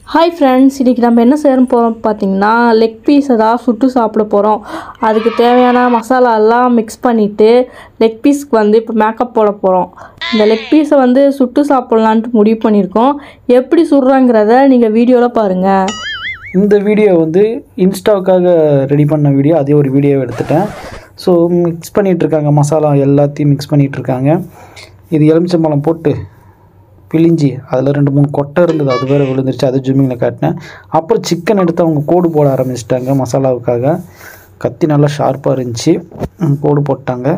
hi friends இன்றைக்கி நம்ம என்ன செய்ய போகிறோம் பார்த்தீங்கன்னா லெக் பீஸை தான் சுட்டு சாப்பிட போகிறோம் அதுக்கு தேவையான மசாலா எல்லாம் மிக்ஸ் பண்ணிவிட்டு லெக் பீஸ்க்கு வந்து இப்போ மேக்கப் போட போகிறோம் இந்த லெக் பீஸை வந்து சுட்டு சாப்பிட்லான்ட்டு முடிவு பண்ணியிருக்கோம் எப்படி சுடுறாங்கிறத நீங்கள் வீடியோவில் பாருங்கள் இந்த வீடியோ வந்து இன்ஸ்டாவுக்காக ரெடி பண்ண வீடியோ அதே ஒரு வீடியோ எடுத்துட்டேன் ஸோ மிக்ஸ் பண்ணிகிட்ருக்காங்க மசாலா எல்லாத்தையும் மிக்ஸ் பண்ணிகிட்ருக்காங்க இது எலுமிச்சம்பழம் போட்டு பிழிஞ்சி அதில் ரெண்டு மூணு கொட்டை இருந்தது அது வேறு விழுந்துருச்சு அது ஜூமிங்கில் காட்டினேன் அப்புறம் சிக்கன் எடுத்து அவங்க கோடு போட ஆரம்பிச்சிட்டாங்க மசாலாவுக்காக கத்தி நல்லா ஷார்ப்பாக இருந்துச்சு ம், கோடு போட்டாங்க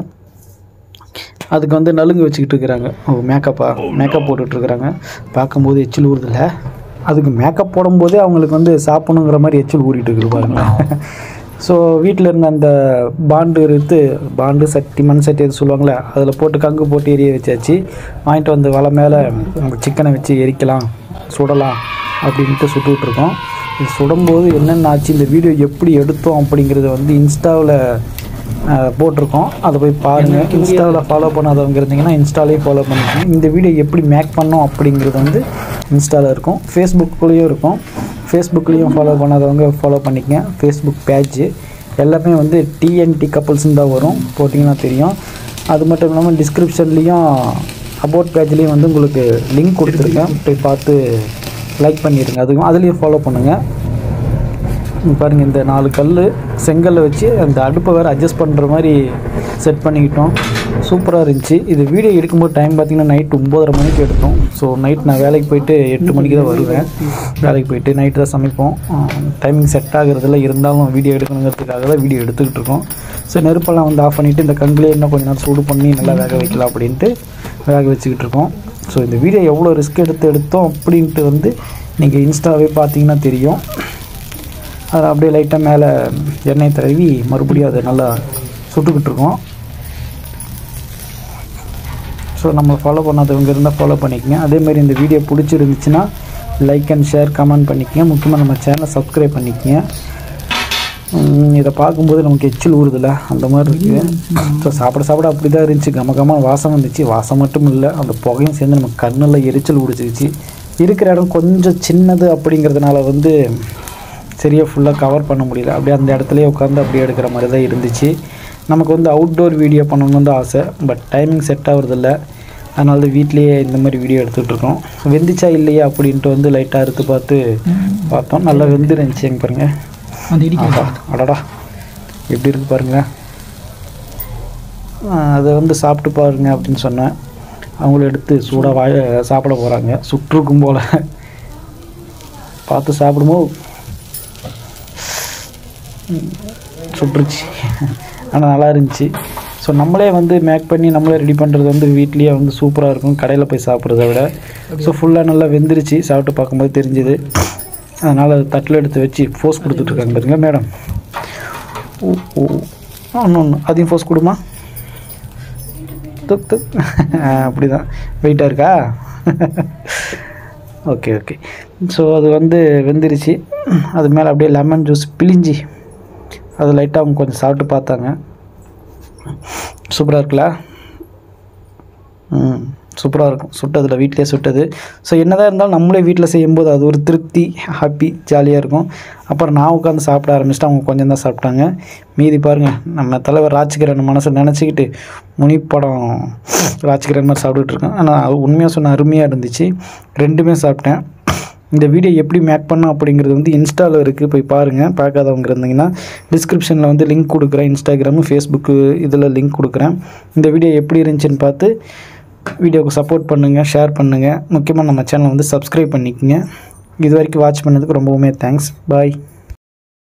அதுக்கு வந்து நலுங்கு வச்சுக்கிட்டு இருக்கிறாங்க ஓ மேக்கப்பா மேக்கப் போட்டுட்ருக்குறாங்க பார்க்கும்போது எச்சில் ஊறுதில்ல அதுக்கு மேக்கப் போடும்போதே அவங்களுக்கு வந்து சாப்பிடணுங்கிற மாதிரி எச்சில் ஊறிட்டு இருக்குது பாருங்க ஸோ வீட்டில் இருந்த அந்த பாண்டு எடுத்து பாண்டு சட்டி மண் சட்டி எது சொல்லுவாங்களே அதில் போட்டு கங்கு போட்டு எரிய வச்சாச்சு வாங்கிட்டு வந்து வலை மேலே சிக்கனை வச்சு எரிக்கலாம் சுடலாம் அப்படின்ட்டு சுட்டுட்ருக்கோம் இது சுடும்போது என்னென்ன ஆச்சு இந்த வீடியோ எப்படி எடுத்தோம் அப்படிங்கிறத வந்து இன்ஸ்டாவில் அஹ் போட்டிருக்கோம் அதை போய் பாருங்கள் இன்ஸ்டாவில் ஃபாலோ பண்ணாதவங்க இருந்தீங்கன்னா இன்ஸ்டாலேயே ஃபாலோ பண்ணிக்கோங்க இந்த வீடியோ எப்படி மேக் பண்ணோம் அப்படிங்கிறது வந்து இன்ஸ்டாவில் இருக்கும் ஃபேஸ்புக்லேயும் இருக்கும் ஃபேஸ்புக்லேயும் ஃபாலோ பண்ணாதவங்க ஃபாலோ பண்ணிக்கங்க ஃபேஸ்புக் பேஜ் எல்லாமே வந்து டிஎன்டி கப்புள்ஸ்னு தான் வரும் போட்டிங்கன்னா தெரியும் அது மட்டும் இல்லாமல் டிஸ்கிரிப்ஷன்லேயும் அபவுட் பேஜ்லேயும் வந்து உங்களுக்கு லிங்க் கொடுத்துருக்கேன் போய் பார்த்து லைக் பண்ணிடுங்க அதுவும் அதுலேயும் ஃபாலோ பண்ணுங்கள் இங்க பாருங்க இந்த நாலு கல் செங்கல்ல வச்சு அந்த அடுப்பை வேறு அட்ஜஸ்ட் பண்ணுற மாதிரி செட் பண்ணிக்கிட்டோம் சூப்பராக இருந்துச்சு இது வீடியோ எடுக்கும்போது டைம் பார்த்தீங்கன்னா நைட் ஒம்போதரை மணிக்கு எடுத்தோம் ஸோ நைட் நான் வேலைக்கு போயிட்டு எட்டு மணிக்கு தான் வருவேன் வேலைக்கு போயிட்டு நைட்டு தான் சமைப்போம் டைமிங் செட் ஆகுறதுல இருந்தாலும் வீடியோ எடுக்கணுங்கிறதுக்காக தான் வீடியோ எடுத்துக்கிட்டு இருக்கோம் ஸோ நெருப்பெல்லாம் வந்து ஆஃப் பண்ணிவிட்டு இந்த கங்கிலே இன்னும் கொஞ்ச நேரம் சூடு பண்ணி நல்லா வேக வைக்கலாம் அப்படின்ட்டு வேக வச்சுக்கிட்டு இருக்கோம் ஸோ இந்த வீடியோ எவ்வளோ ரிஸ்க் எடுத்து எடுத்தோம் அப்படின்ட்டு வந்து நீங்கள் இன்ஸ்டாவே பார்த்தீங்கன்னா தெரியும் அதை அப்படியே லைட்டாக மேலே எண்ணெய் தடவி மறுபடியும் அதை நல்லா சுட்டுக்கிட்டு இருக்கோம் ஸோ நம்ம ஃபாலோ பண்ணாதவங்க இருந்தால் ஃபாலோ பண்ணிக்கங்க அதேமாதிரி இந்த வீடியோ பிடிச்சிருந்துச்சுன்னா லைக் அண்ட் ஷேர் கமெண்ட் பண்ணிக்கங்க முக்கியமாக நம்ம சேனலை சப்ஸ்கிரைப் பண்ணிக்கங்க உம், இதை பார்க்கும்போது நமக்கு எச்சில் ஊறுதில்ல அந்த மாதிரி இருக்குது ஸோ சாப்பிட சாப்பிட அப்படி தான் இருந்துச்சு கம கம வாசம் வந்துச்சு வாசம் மட்டும் இல்லை அந்த புகையும் சேர்ந்து நம்ம கண்ணில் எரிச்சல் உடிச்சிருச்சு இருக்கிற இடம் கொஞ்சம் சின்னது அப்படிங்கிறதுனால வந்து சரியாக ஃபுல்லாக கவர் பண்ண முடியல அப்படியே அந்த இடத்துலயே உட்காந்து அப்படியே எடுக்கிற மாதிரி தான் இருந்துச்சு நமக்கு வந்து அவுட்டோர் வீடியோ பண்ணணும்னு தான் ஆசை பட் டைமிங் செட் ஆகுறதில்ல அதனால தான் வீட்லேயே இந்த மாதிரி வீடியோ எடுத்துகிட்டு இருக்கோம் வெந்துச்சா இல்லையா அப்படின்ட்டு வந்து லைட்டாக அறுத்து பார்த்து பார்த்தோம் நல்லா வெந்துருந்துச்சு எங்க பாருங்க ஆஹா, அடடா எப்படி இருக்கு பாருங்க ஆஹ் அதை வந்து சாப்பிட்டு பாருங்க அப்படின்னு சொன்னேன் அவங்களும் எடுத்து சூடாக வாய சாப்பிட போகிறாங்க சுற்றுக்கும் போல் பார்த்து சாப்பிடும்போது சுட்டுருச்சு ஆனால் நல்லா இருந்துச்சு ஸோ நம்மளே வந்து மேக் பண்ணி நம்மளே ரெடி பண்ணுறது வந்து வீட்லேயே வந்து சூப்பராக இருக்கும் கடையில் போய் சாப்பிட்றத விட ஸோ ஃபுல்லாக நல்லா வெந்துருச்சு சாப்பிட்டு பார்க்கும்போது தெரிஞ்சுது அதனால் அது தட்டில் எடுத்து வச்சு ஃபோர்ஸ் கொடுத்துட்ருக்காங்க பாருங்க மேடம் ஓ ஓ ஒன்று ஒன்று அதையும் ஃபோர்ஸ் கொடுமா துக் துக் அப்படி தான் வெயிட்டாக இருக்கா ஓகே ஓகே ஸோ அது வந்து வெந்துருச்சு அது மேலே அப்படியே லெமன் ஜூஸ் பிழிஞ்சி அது லைட்டாக அவங்க கொஞ்சம் சாப்பிட்டு பார்த்தாங்க சூப்பராக இருக்குல்ல ம் சூப்பராக இருக்கும் சுட்டதில் வீட்டிலே சுட்டது ஸோ என்னதான் இருந்தாலும் நம்மளே வீட்டில் செய்யும்போது அது ஒரு திருப்தி ஹாப்பி ஜாலியாக இருக்கும் அப்புறம் நான் உட்காந்து சாப்பிட ஆரம்பிச்சிட்டு அவங்க கொஞ்சம் தான் சாப்பிட்டாங்க மீதி பாருங்கள் நம்ம தலைவர் ராஜ்கிரண் மனசை நினச்சிக்கிட்டு முனிப்படம் ராஜ்கிரண் மாதிரி சாப்பிட்டுட்டு இருக்கேன் ஆனால் உண்மையாக சொன்ன அருமையாக இருந்துச்சு ரெண்டுமே சாப்பிட்டேன் இந்த வீடியோ எப்படி மேக் பண்ணோம் அப்படிங்கிறது வந்து இன்ஸ்டாவில் இருக்குது போய் பாருங்கள் பார்க்காதவங்க இருந்தீங்கன்னா டிஸ்கிரிப்ஷனில் வந்து லிங்க் கொடுக்குறேன் இன்ஸ்டாகிராமு ஃபேஸ்புக்கு இதில் லிங்க் கொடுக்குறேன் இந்த வீடியோ எப்படி இருந்துச்சுன்னு பார்த்து வீடியோவுக்கு சப்போர்ட் பண்ணுங்கள் ஷேர் பண்ணுங்கள் முக்கியமாக நம்ம சேனலை வந்து சப்ஸ்கிரைப் பண்ணிக்கோங்க இது வரைக்கும் வாட்ச் பண்ணதுக்கு ரொம்பவுமே தேங்க்ஸ் பாய்